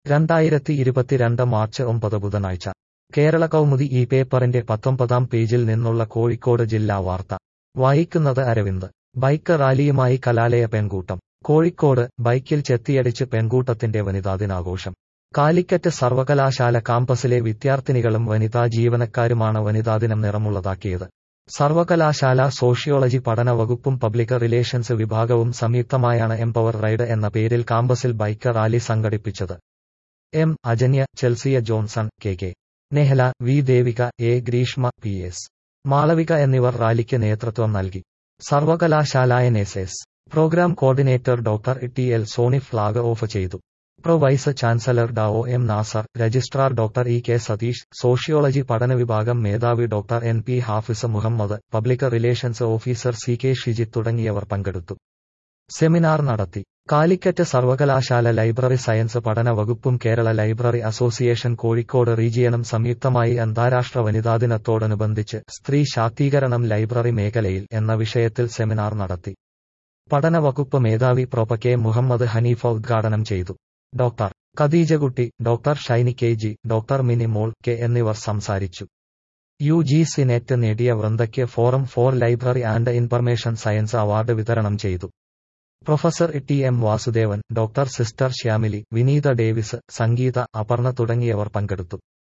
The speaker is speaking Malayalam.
രണ്ടായിരത്തി ഇരുപത്തിരണ്ട് മാർച്ച് ഒമ്പത് ബുധനാഴ്ച കേരള കൗമുദി ഈ പേപ്പറിന്റെ പത്തൊമ്പതാം പേജിൽ നിന്നുള്ള കോഴിക്കോട് ജില്ലാ വാർത്ത വായിക്കുന്നത് അരവിന്ദ് ബൈക്ക് റാലിയുമായി കലാലയ പെൺകൂട്ടം കോഴിക്കോട് ബൈക്കിൽ ചെത്തിയടിച്ച് പെൺകൂട്ടത്തിന്റെ വനിതാ ദിനാഘോഷം കാലിക്കറ്റ് സർവകലാശാല കാമ്പസിലെ വിദ്യാർത്ഥിനികളും വനിതാ ജീവനക്കാരുമാണ് വനിതാദിനം നിറമുള്ളതാക്കിയത് സർവകലാശാല സോഷ്യോളജി പഠന വകുപ്പും പബ്ലിക് റിലേഷൻസ് വിഭാഗവും സംയുക്തമായാണ് എംപവർ റൈഡ് എന്ന പേരിൽ കാമ്പസിൽ ബൈക്ക് റാലി സംഘടിപ്പിച്ചത് M Ajanya Chelsea Johnson K K Nehala V Devika A Greeshma P S Malavika എന്നിവർ റാലിക്ക് നേതൃത്വം നൽകി സർവകലാശാല N S S program coordinator doctor T L Soni flag off ചെയ്തു പ്രോ വൈസ് ചാൻസലർ ഡ ഒ M Nasar registrar doctor E K Satheesh sociology പഠന വിഭാഗം മേധാവി doctor N P Hafis Muhammad public relations officer C K Shijith തുടങ്ങിയവർ പങ്കെടുത്തു സെമിനാർ നടത്തി കാലിക്കറ്റ് സർവകലാശാല ലൈബ്രറി സയൻസ് പഠന വകുപ്പും കേരള ലൈബ്രറി അസോസിയേഷൻ കോഴിക്കോട് റീജിയനും സംയുക്തമായി അന്താരാഷ്ട്ര വനിതാദിനത്തോടനുബന്ധിച്ച് സ്ത്രീ ശാക്തീകരണം ലൈബ്രറി മേഖലയിൽ എന്ന വിഷയത്തിൽ സെമിനാർ നടത്തി പഠന വകുപ്പ് മേധാവി പ്രൊഫ കെ മുഹമ്മദ് ഹനീഫ ഉദ്ഘാടനം ചെയ്തു doctor Khadeejakutty doctor Shiny K G doctor Mini Mol K എന്നിവർ സംസാരിച്ചു യു ജി സി നെറ്റ് നേടിയ വൃന്ദയ്ക്ക് forum for library and information science award വിതരണം ചെയ്തു professor T M Vasudevan doctor sister Shyamili Vineetha Davis Sangeetha Aparna തുടങ്ങിയവർ പങ്കെടുത്തു